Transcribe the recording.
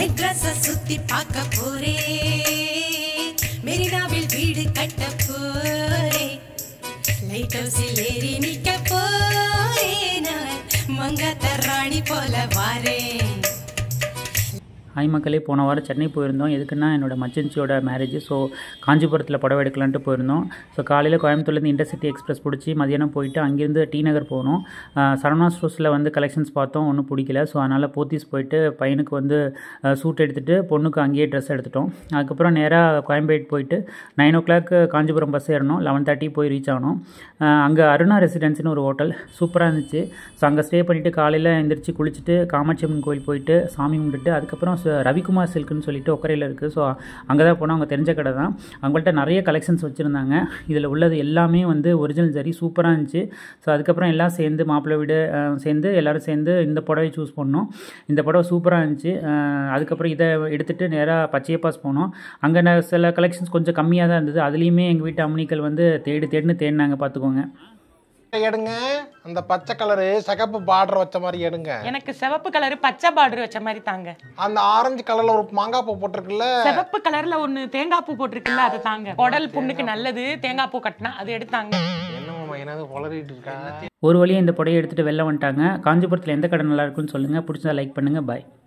night dress சுத்தி பார்க்க போறே மெரினாவில் வீடு கட்ட போறே லைட் ஹவுஸில் ஏறி நிக்க போறே நான் மங்காத்த ராணி போல வாரேன் ஹாய் மக்களே போன வாரம் சென்னை போயிருந்தோம் எதுக்குன்னா என்னோட மச்சன்ச்சியோட மேரேஜ் ஸோ காஞ்சிபுரத்தில் புடவை எடுக்கலான்ட்டு போயிருந்தோம் ஸோ காலையில் கோயம்புத்தூர்லேருந்து இன்டர்சிட்டி எக்ஸ்பிரஸ் பிடிச்சி மதியானம் போயிட்டு அங்கேருந்து டி நகர் போனோம் ஆஹ் சரவணா ஸ்டோர்ஸில் வந்து கலெக்ஷன்ஸ் பார்த்தோம் ஒன்றும் பிடிக்கல ஸோ அதனால் போத்தீஸ் போயிட்டு பையனுக்கு வந்து சூட் எடுத்துகிட்டு பொண்ணுக்கு அங்கேயே ட்ரெஸ் எடுத்துட்டோம் அதுக்கப்புறம் நேராக கோயம்பேடு போயிட்டு nine o'clock Kanchipuram bus ஏறணும் லெவன் தேர்ட்டி போய் ரீச் ஆகணும் அங்கே அருணா ரெசிடென்ஸ்னு ஒரு ஹோட்டல் சூப்பராக இருந்துச்சு ஸோ அங்கே ஸ்டே பண்ணிவிட்டு காலையில் எந்திரிச்சு குளிச்சுட்டு காமாட்சி அம்மன் கோயில் போயிட்டு சாமி கும்பிட்டுட்டு அதுக்கப்புறம் ச- ரவிக்குமார் சில்க்னு சொல்லிட்டு ஒக்கரையில் இருக்குது ஸோ அங்கே தான் போனோம் அவங்க தெரிஞ்ச கடை தான் அவங்கள்ட்ட நிறைய கலெக்ஷன்ஸ் வச்சுருந்தாங்க இதில் உள்ளது எல்லாமே வந்து ஒரிஜினல் ஜரி சூப்பராக இருந்துச்சு ஸோ அதுக்கப்புறம் எல்லாம் சேர்ந்து மாப்பிள்ளை வீடு அஹ், சேர்ந்து எல்லோரும் சேர்ந்து இந்த புடவை சூஸ் பண்ணோம் இந்த புடவை சூப்பராக இருந்துச்சு அஹ், அதுக்கப்புறம் இதை எடுத்துகிட்டு நேராக பச்சையப்பாஸ் போனோம் அங்கே சில கலெக்ஷன்ஸ் கொஞ்சம் கம்மியாக தான் இருந்தது அதுலேயுமே எங்கள் வீட்டு அம்னிகள் வந்து தேடி தேடின்னு தேடினாங்க பார்த்துக்கோங்க எடுங்க அந்த பச்சை கலரு சகப்பு பார்டர் வச்ச மாதிரி எடுங்க எனக்கு சிவப்பு கலர் பச்சை பார்டர் வச்ச மாதிரி தாங்க அந்த ஆரஞ்சு கலர்ல ஒரு மாங்காய் பூ போட்டிருக்குல்ல சிவப்பு கலர்ல ஒண்ணு தேங்காய் பூ போட்டிருக்குல்ல அது தாங்க குடல் புண்ணுக்கு நல்லது தேங்காய் பூ கட்டினா அது எடுத்தாங்க என்ன மாமா என்னது வளரிட்டு இருக்கா ஒரு வழியாக இந்த புடையை எடுத்துகிட்டு வெளில வந்துட்டாங்க காஞ்சிபுரத்தில் எந்த கடை நல்லா இருக்குன்னு சொல்லுங்கள் பிடிச்சதா லைக் பண்ணுங்கள் பாய்